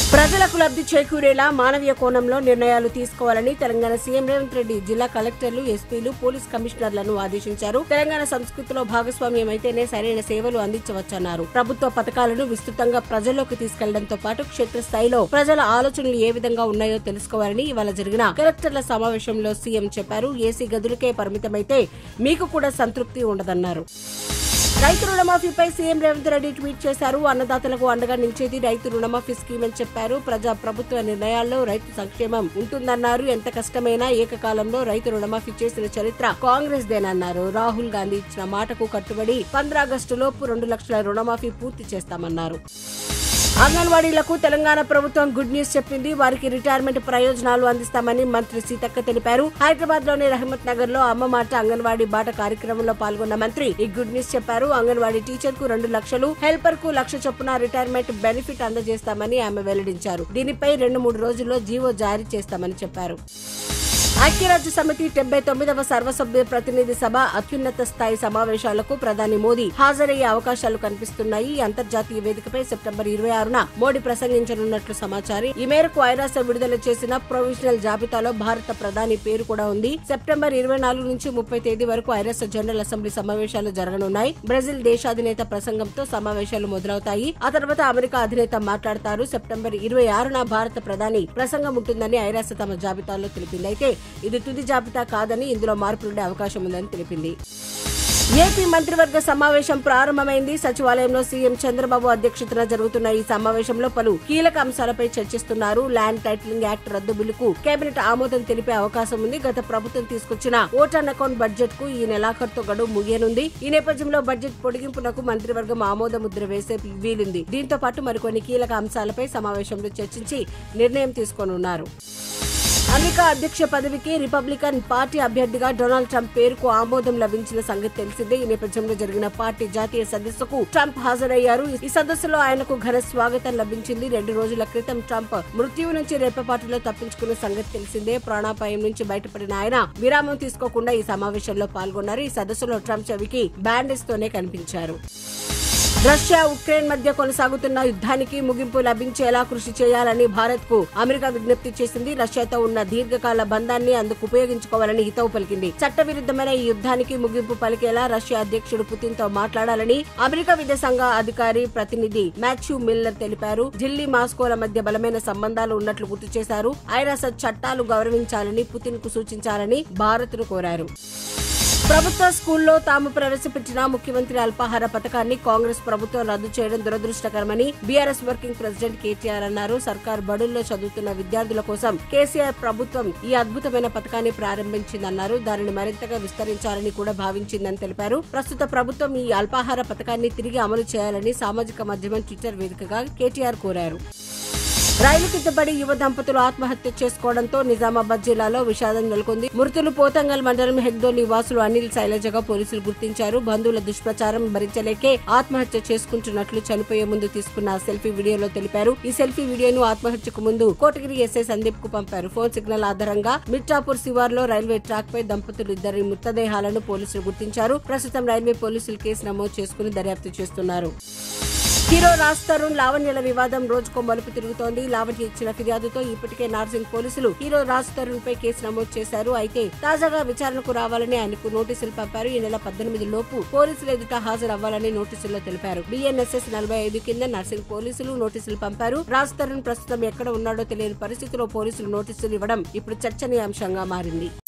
ప్రజలకు లబ్ధి చేకూరేలా మానవీయ కోణంలో నిర్ణయాలు తీసుకోవాలని తెలంగాణ సీఎం రేవంత్ రెడ్డి జిల్లా కలెక్టర్లు ఎస్పీలు పోలీస్ కమిషనర్లను ఆదేశించారు తెలంగాణ సంస్కృతిలో భాగస్వామ్యం అయితేనే సరైన సేవలు అందించవచ్చన్నారు ప్రభుత్వ పథకాలను విస్తృతంగా ప్రజల్లోకి తీసుకెళ్లడంతో పాటు క్షేత్రస్థాయిలో ప్రజల ఆలోచనలు ఏ విధంగా ఉన్నాయో తెలుసుకోవాలని ఇవాళ జరిగిన కలెక్టర్ల సమావేశంలో సీఎం చెప్పారు ఏసీ గదులకే పరిమితమైతే మీకు కూడా సంతృప్తి ఉండదన్నారు రైతు రుణమాఫీపై సీఎం రేవంత్ రెడ్డి ట్వీట్ చేశారు అన్నదాతలకు అండగా నిలిచేది రైతు రుణమాఫీ స్కీమ్ అని చెప్పారు ప్రజా ప్రభుత్వ నిర్ణయాల్లో రైతు సంక్షేమం ఉంటుందన్నారు ఎంత కష్టమైనా ఏకకాలంలో రైతు రుణమాఫీ చేసిన చరిత్ర కాంగ్రెస్ దేనన్నారు రాహుల్ గాంధీ ఇచ్చిన మాటకు కట్టుబడి ఆగస్టు లోపు రెండు లక్షల రుణమాఫీ పూర్తి చేస్తామన్నారు అంగన్వాడీలకు తెలంగాణ ప్రభుత్వం గుడ్ న్యూస్ చెప్పింది వారికి రిటైర్మెంట్ ప్రయోజనాలు అందిస్తామని మంత్రి సీతక్క తెలిపారు హైదరాబాద్ లోని రహమత్ నగర్ లో అమ్మ మాట అంగన్వాడీ బాట కార్యక్రమంలో పాల్గొన్న మంత్రి ఈ గుడ్ న్యూస్ చెప్పారు అంగన్వాడీ టీచర్ కు రెండు లక్షలు హెల్పర్ కు లక్ష చొప్పున రిటైర్మెంట్ బెనిఫిట్ అందజేస్తామని ఆమె వెల్లడించారు దీనిపై రెండు మూడు రోజుల్లో జీవో జారీ చేస్తామని చెప్పారు ఐక్యరాజ్య సమితి డెబ్బై తొమ్మిదవ సర్వసభ్య ప్రతినిధి సభ అత్యున్నత స్థాయి సమావేశాలకు ప్రధాని మోదీ హాజరయ్యే అవకాశాలు కనిపిస్తున్నాయి ఈ అంతర్జాతీయ వేదికపై సెప్టెంబర్ ఇరవై ఆరున మోడీ ప్రసంగించనున్నట్లు సమాచారం ఈ మేరకు ఐరాస విడుదల చేసిన ప్రొవిజనల్ జాబితాలో భారత ప్రధాని పేరు కూడా ఉంది సెప్టెంబర్ ఇరవై నాలుగు నుంచి ముప్పై తేదీ వరకు ఐరాస జనరల్ అసెంబ్లీ సమావేశాలు జరగనున్నాయి బ్రెజిల్ దేశాధినేత ప్రసంగంతో సమావేశాలు మొదలవుతాయి ఆ తర్వాత అమెరికా అధినేత మాట్లాడతారు సెప్టెంబర్ ఇరవై ఆరున భారత ప్రధాని ప్రసంగం ఉంటుందని ఐరాస తమ జాబితాలో తెలిపింది అయితే ఇది తుది జాబితా కాదని ఇందులో మార్పులుండే అవకాశం ఉందని తెలిపింది ఏపీ మంత్రివర్గ సమావేశం ప్రారంభమైంది సచివాలయంలో సీఎం చంద్రబాబు అధ్యక్షతన జరుగుతున్న ఈ సమావేశంలో పలు కీలక అంశాలపై చర్చిస్తున్నారు ల్యాండ్ టైటిలింగ్ యాక్ట్ రద్దు బిల్లుకు కేబినెట్ ఆమోదం తెలిపే అవకాశం ఉంది గత ప్రభుత్వం తీసుకొచ్చిన ఓటాన్ అకౌంట్ బడ్జెట్ కు ఈ నెలాఖరుతో గడువు ముగియనుంది ఈ నేపథ్యంలో బడ్జెట్ పొడిగింపునకు మంత్రివర్గం ఆమోద ముద్ర వేసే వీలుంది దీంతో పాటు మరికొన్ని కీలక అంశాలపై సమావేశంలో చర్చించి నిర్ణయం తీసుకోనున్నారు అమెరికా అధ్యక్ష పదవికి రిపబ్లికన్ పార్టీ అభ్యర్థిగా డొనాల్డ్ ట్రంప్ పేరుకు ఆమోదం లభించిన సంగతి తెలిసిందే ఈ నేపథ్యంలో జరిగిన పార్టీ జాతీయ సదస్సుకు ట్రంప్ హాజరయ్యారు ఈ సదస్సులో ఆయనకు ఘన స్వాగతం లభించింది రెండు రోజుల క్రితం ట్రంప్ మృత్యువు నుంచి రెప్పపాటులో తప్పించుకున్న సంగతి తెలిసిందే ప్రాణాపాయం నుంచి బయటపడిన ఆయన విరామం తీసుకోకుండా ఈ సమావేశంలో పాల్గొన్నారు ఈ సదస్సులో ట్రంప్ చెవికి బ్యాండేజ్ తోనే కనిపించారు రష్యా ఉక్రెయిన్ మధ్య కొనసాగుతున్న యుద్ధానికి ముగింపు లభించేలా కృషి చేయాలని భారత్ కు అమెరికా విజ్ఞప్తి చేసింది రష్యాతో ఉన్న దీర్ఘకాల బంధాన్ని అందుకు ఉపయోగించుకోవాలని హితవు పలికింది చట్టవిరుద్ధమైన ఈ యుద్ధానికి ముగింపు పలికేలా రష్యా అధ్యక్షుడు పుతిన్ తో మాట్లాడాలని అమెరికా విదేశాంగ అధికారి ప్రతినిధి మాథ్యూ మిల్లర్ తెలిపారు ఢిల్లీ మాస్కోల మధ్య బలమైన సంబంధాలు ఉన్నట్లు గుర్తు చేశారు ఐరాస చట్టాలు గౌరవించాలని పుతిన్ కు సూచించాలని భారత్ ను కోరారు ప్రభుత్వ స్కూల్లో తాము ప్రవేశపెట్టిన ముఖ్యమంత్రి అల్పాహార పథకాన్ని కాంగ్రెస్ ప్రభుత్వం రద్దు చేయడం దురదృష్టకరమని బీఆర్ఎస్ వర్కింగ్ ప్రెసిడెంట్ కేటీఆర్ అన్నారు సర్కార్ బడుల్లో చదువుతున్న విద్యార్థుల కోసం కేసీఆర్ ప్రభుత్వం ఈ అద్భుతమైన పథకాన్ని ప్రారంభించిందన్నారు దానిని మరింతగా విస్తరించాలని కూడా భావించిందని తెలిపారు ప్రస్తుత ప్రభుత్వం ఈ అల్పాహార పథకాన్ని తిరిగి అమలు చేయాలని సామాజిక మాధ్యమం ట్విట్టర్ వేదికగా కేటీఆర్ కోరారు రైలు కిందపడి యువ దంపతులు ఆత్మహత్య చేసుకోవడంతో నిజామాబాద్ జిల్లాలో విషాదం నెలకొంది మృతులు పోతంగల్ మండలం హెగ్దో నివాసులు అనిల్ శైలజగా పోలీసులు గుర్తించారు బంధువుల దుష్ప్రచారం భరించలేకే ఆత్మహత్య చేసుకుంటున్నట్లు చనిపోయే ముందు తీసుకున్న సెల్ఫీ వీడియోలో తెలిపారు ఈ సెల్ఫీ వీడియోను ఆత్మహత్యకు ముందు కోటగిరి ఎస్ఐ సందీప్ కు పంపారు ఫోన్ సిగ్నల్ ఆధారంగా మిర్చాపూర్ శివార్లో రైల్వే ట్రాక్ పై దంపతులు ఇద్దరి మృతదేహాలను పోలీసులు గుర్తించారు ప్రస్తుతం రైల్వే పోలీసులు కేసు నమోదు చేసుకుని దర్యాప్తు చేస్తున్నారు హీరో రాజ్ తరుణ్ లావణ్యల వివాదం రోజుకో మలుపు తిరుగుతోంది లావణ్య ఇచ్చిన ఫిర్యాదుతో ఇప్పటికే నార్సింగ్ పోలీసులు హీరో రాజ్ తరుణ్ పై కేసు నమోదు చేశారు అయితే తాజాగా విచారణకు రావాలని ఆయనకు నోటీసులు పంపారు ఈ నెల పద్దెనిమిది లోపు పోలీసులు ఎదుట హాజరు అవ్వాలని నోటీసుల్లో తెలిపారు బిఎన్ఎస్ఎస్ నలభై ఐదు కింద నర్సింగ్ పోలీసులు నోటీసులు పంపారు రాజ్ తరుణ్ ప్రస్తుతం ఎక్కడ ఉన్నాడో తెలియని పరిస్థితిలో పోలీసులు నోటీసులు ఇవ్వడం ఇప్పుడు చర్చనీయాంశంగా మారింది